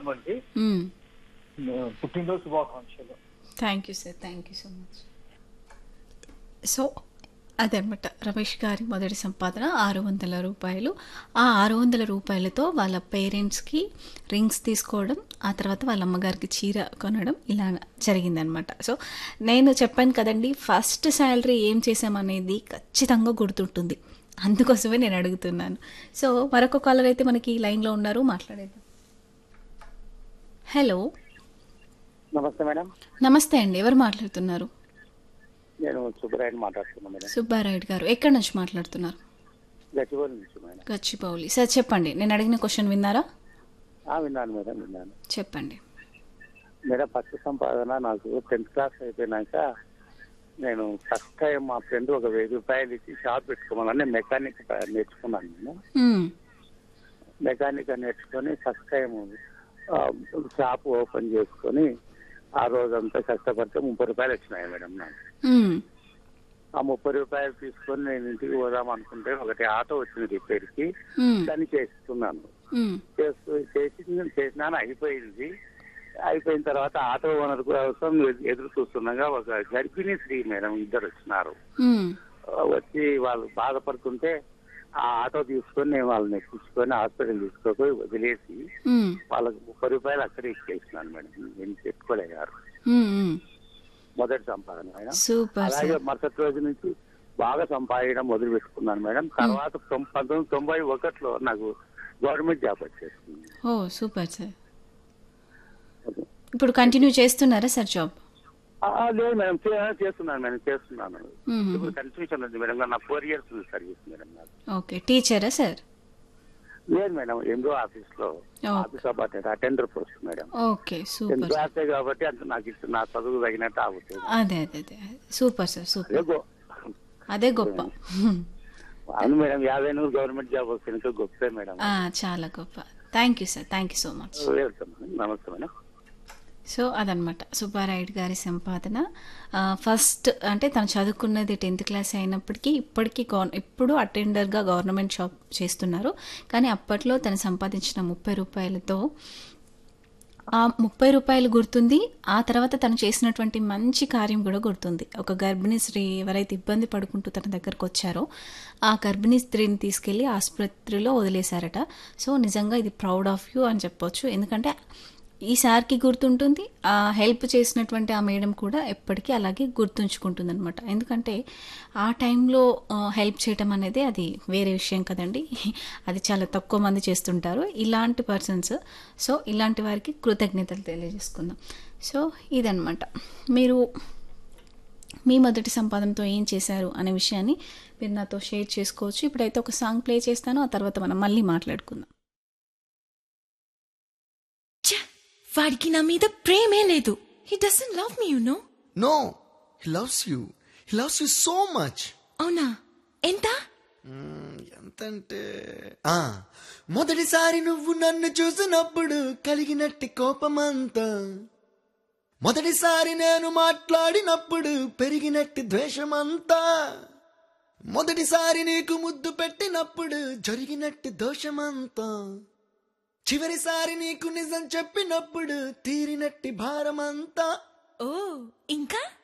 అండి మ్మ్. పుట్టినరోజు శుభాకాంక్షలు thank you sir thank you so much so అదనమాట రమేష్ గారి మొదటి సంపాదన ఆరు వందల రూపాయలు ఆ ఆరు వందల రూపాయలతో వాళ్ళ పేరెంట్స్కి రింగ్స్ తీసుకోవడం ఆ తర్వాత వాళ్ళ అమ్మగారికి చీర కొనడం ఇలా జరిగిందనమాట సో నేను చెప్పాను కదండి ఫస్ట్ శాలరీ ఏం చేసామనేది ఖచ్చితంగా గుర్తుంటుంది అందుకోసమే నేను అడుగుతున్నాను సో మరొక కాలర్ అయితే మనకి లైన్లో ఉన్నారు మాట్లాడేద్దాం హలో నమస్తే మేడం నమస్తే అండి ఎవరు మాట్లాడుతున్నారు నేను సుబ్బరాయని మాట్లాడుతున్నాను మేడం సుబ్బారాయుడు గారు ఎక్కడి నుంచి మాట్లాడుతున్నారు గచ్చిబౌలి నుంచి మేడం గచ్చిబౌలి సార్ చెప్పండి నేను అడిగిన క్వశ్చన్ విన్నారా ఆ, విన్నాను మేడం విన్నాను చెప్పండి మేడం ఫస్ట్ సంపాదన నాకు టెన్త్ క్లాస్ అయిపోయినాక నేను ఫస్ట్ టైం మా ఫ్రెండ్ ఒక వెయ్యి రూపాయలు ఇచ్చి షాప్ పెట్టుకోమని నేను మెకానిక్ నేర్చుకున్నాను నేను మ్మ్. మెకానిక్ నేర్చుకొని ఫస్ట్ టైం షాప్ ఓపెన్ చేసుకొని ఆ రోజంతా కష్టపడితే ముప్పై రూపాయలు వచ్చినాయి మేడం నాకు మ్మ్. ఆ ముప్పై రూపాయలు తీసుకొని నేను ఇంటికి పోదాం అనుకుంటే ఒకటి ఆటో వచ్చింది రిపేర్కి మ్మ్. దాన్ని చేస్తున్నాను మ్మ్. చేస్తూ చేసి నేను చేసినాను అయిపోయింది అయిపోయిన తర్వాత ఆటో ఓనర్ కోసం ఎదురు చూస్తుండగా ఒక గర్భిణీ స్త్రీ మేడం ఇద్దరు వచ్చినారు మ్మ్. ఆ, వచ్చి వాళ్ళు బాధపడుతుంటే ఆ ఆటో తీసుకొని నేను వాళ్ళని ఎక్కించుకొని హాస్పిటల్ తీసుకుపోయి వదిలేసి మ్మ్. వాళ్ళకి ముప్పై రూపాయలు అక్కడే ఇచ్చేసినాను మేడం నేను పెట్టుకోలేగారు మ్మ్. మ్మ్. మొదటి సంపాదన మేడం సూపర్ అలాగే సార్ మరుసటి రోజు నుంచి బాగా సంపాదించడం మొదలు పెట్టుకున్నాను మేడం తర్వాత తొం- పంతొమ్మిది తొంభై ఒకటిలో నాకు గవర్నమెంట్ జాబ్ వచ్చేసింది ఓ సూపర్ సార్ ఇప్పుడు కంటిన్యూ చేస్తున్నారా సార్ జాబ్ ఆ, ఆ, లేదు మేడం చే- చేస్తున్నాను మేడం చేస్తున్నాను మ్మ్. ఇప్పుడు కన్ఫ్యూజన్ ఉంది మేడం నా ఫోర్ ఇయర్స్ ఉంది సర్వీస్ మేడం నాకు ఓకే టీచరా సార్ లేదు మేడం ఎందో ఆఫీస్ లో ఓకే. ఆఫీస్ అబార్ట్ attender post madam okay tenth super క్లాసే కాబట్టి అంత నాకు ఇష్టం నా చదువు తగినట్టు ఆగుతుంది అదే అదే అదే సూపర్ సార్ అదే సూపర్ గో- అదే గొప్ప అవును మేడం యాభై నూరు గవర్నమెంట్ జాబ్ వస్తే గొప్పే మేడం ఆ, చాలా గొప్ప thank you sir thank you so much welcome నమస్తే మేడం సో అదనమాట సుబ్బారాయుడు గారి సంపాదన ఆ, ఫస్ట్ అంటే తను చదువుకున్నది టెన్త్ క్లాస్ అయినప్పటికీ ఇప్పటికీ గవర్ ఇప్పుడు అటెండర్గా గవర్నమెంట్ జాబ్ చేస్తున్నారు కానీ అప్పట్లో తను సంపాదించిన ముప్పై రూపాయలతో ఆ ముప్పై రూపాయలు గుర్తుంది ఆ తర్వాత తను చేసినటువంటి మంచి కార్యం కూడా గుర్తుంది ఒక గర్భిణీ స్త్రీ ఎవరైతే ఇబ్బంది పడుకుంటూ తన దగ్గరకు వచ్చారో ఆ గర్భిణీ స్త్రీని తీసుకెళ్ళి ఆసుపత్రిలో వదిలేశారట సో నిజంగా ఇది ప్రౌడ్ ఆఫ్ యూ అని చెప్పొచ్చు ఎందుకంటే ఈ సార్కి గుర్తుంటుంది ఆ హెల్ప్ చేసినటువంటి ఆ మేడం కూడా ఎప్పటికీ అలాగే గుర్తుంచుకుంటుంది అనమాట ఎందుకంటే ఆ టైంలో హెల్ప్ చేయటం అనేది అది వేరే విషయం కదండి అది చాలా తక్కువ మంది చేస్తుంటారు ఇలాంటి పర్సన్స్ సో ఇలాంటి వారికి కృతజ్ఞతలు తెలియజేసుకుందాం సో ఇదనమాట మీరు మీ మొదటి సంపాదనతో ఏం చేశారు అనే విషయాన్ని మీరు నాతో షేర్ చేసుకోవచ్చు ఇప్పుడైతే ఒక సాంగ్ ప్లే చేస్తాను ఆ తర్వాత మనం మళ్ళీ మాట్లాడుకుందాం ఛ! వాడికి నా మీద ప్రేమే లేదు he doesn't love me you know No, he loves you. He loves you so much. అవునా ఎంత ఎంతంటే ఆ మొదటిసారి నువ్వు నన్ను చూసినప్పుడు కలిగినట్టి కోపమంతా మొదటిసారి నేను మాట్లాడినప్పుడు పెరిగినట్టి ద్వేషమంతా మొదటిసారి నీకు ముద్దు పెట్టినప్పుడు జరిగినట్టి దోషమంతా చివరిసారి నీకు నిజం చెప్పినప్పుడు తీరినట్టి భారమంతా ఓ ఇంకా